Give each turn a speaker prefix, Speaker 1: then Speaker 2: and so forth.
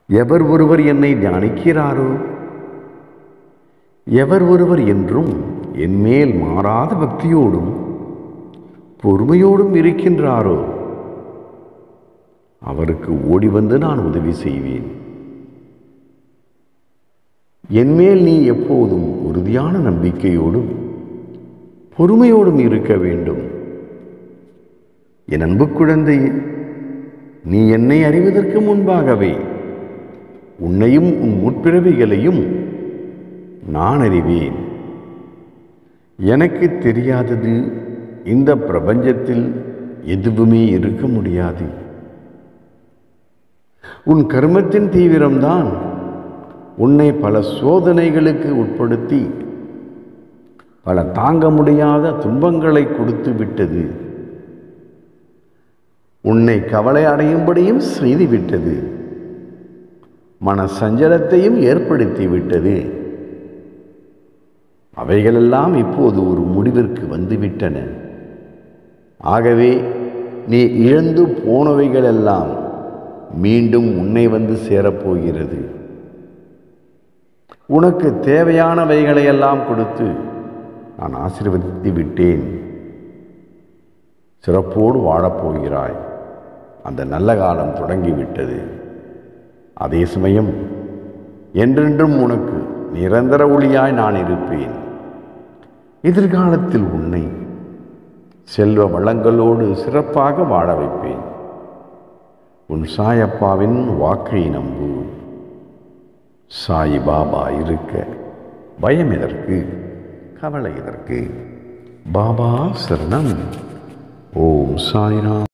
Speaker 1: எவர் ஒருவர் என்னை தியானிக்கிறாரோ எவர் ஒருவர் என்றும் என்மேல் மாறாத பக்தியோடும் பொறுமையோடும் இருக்கின்றாரோ அவருக்கு ஓடி வந்து நான் உதவி செய்வேன் என்மேல் நீ எப்போதும் உறுதியான நம்பிக்கையோடும் பொறுமையோடும் இருக்க வேண்டும் என் அன்பு குழந்தையே நீ என்னை அறிவதற்கு முன்பாகவே உன்னையும் உன் முற்பிறவிகளையும் நான் அறிவேன் எனக்கு தெரியாதது இந்த பிரபஞ்சத்தில் எதுவுமே இருக்க முடியாது உன் கர்மத்தின் தீவிரம்தான் உன்னை பல சோதனைகளுக்கு உட்படுத்தி பல தாங்க முடியாத துன்பங்களை கொடுத்து விட்டது உன்னை கவலை அடையும்படியும் செய்துவிட்டது மன சஞ்சலத்தையும் ஏற்படுத்தி விட்டது அவைகளெல்லாம் இப்போது ஒரு முடிவிற்கு வந்துவிட்டன ஆகவே நீ இழந்து போனவைகளெல்லாம் மீண்டும் உன்னை வந்து சேரப்போகிறது உனக்கு தேவையானவைகளையெல்லாம் கொடுத்து நான் ஆசீர்வதித்து விட்டேன் சிறப்போடு வாழப்போகிறாய் அந்த நல்ல காலம் தொடங்கிவிட்டது அதே சமயம் என்றென்றும் உனக்கு நிரந்தர ஒளியாய் நான் இருப்பேன் எதிர்காலத்தில் உன்னை செல்வ வளங்களோடு சிறப்பாக வாழ வைப்பேன் உன் சாயப்பாவின் வாக்கை நம்பு சாய் பாபா இருக்க பயம் எதற்கு கவலை எதற்கு பாபா சரணம் ஓம் சாய்ராம்